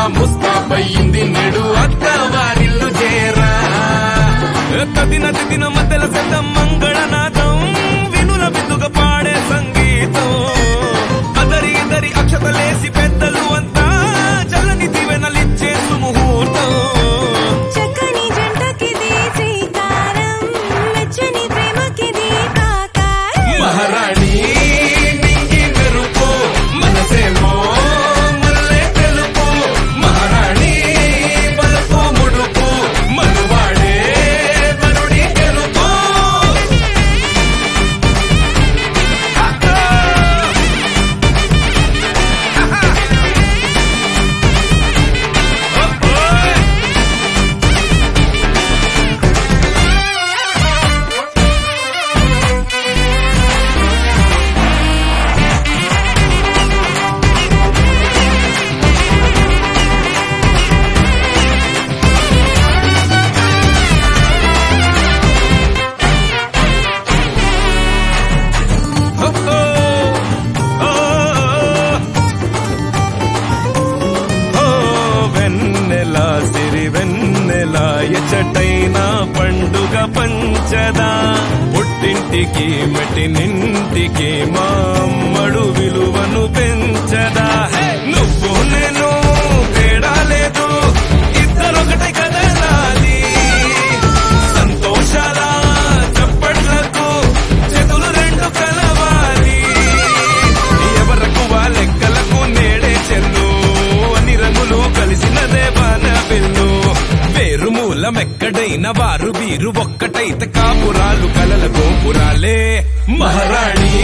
ముస్తాబయ్యింది నేడు అత్త వారిల్లు చేరా తదిన తిదిన మధ్యల శతం మంగళనాదం వినుల బిందుగా పాడే సంగీతం అదరి ఇదరి అక్షతలేసి పెద్దలు అంతా చల్లని దివెనలిచ్చే సుముహూర్తం చక్కని జంటకిది శ్రీకారం మెచ్చని ప్రేమకిది ఆకారం మహారాణి నింగి మెరుపు మనసేమో మల్లె తెలుపు మహారాణి బలపు ముడుపు మనువాడే వరుడి గెలుపు వెన్నెల సిరి వెన్నెల ఎచటైన పండుగ పంచదా పుట్టింటికి మెట్టినింటికి మా అమ్మడు విలువను పెంచదా హే! నువ్వు నేను తేడా లేదు ఇద్దరొకటే కదలాలి సంతోషాల చప్పట్లకు చేతులు రెండు కలవాలి ఎవరకు లెక్కలకు నేడే చెల్లు అన్ని రంగులు కలిసినదే బాన పిల్లు వేరు మూలమెక్కడైన వారు వీరు ఒక్కటైతే కాపురాలు కలల గోపురాలే మహారాణి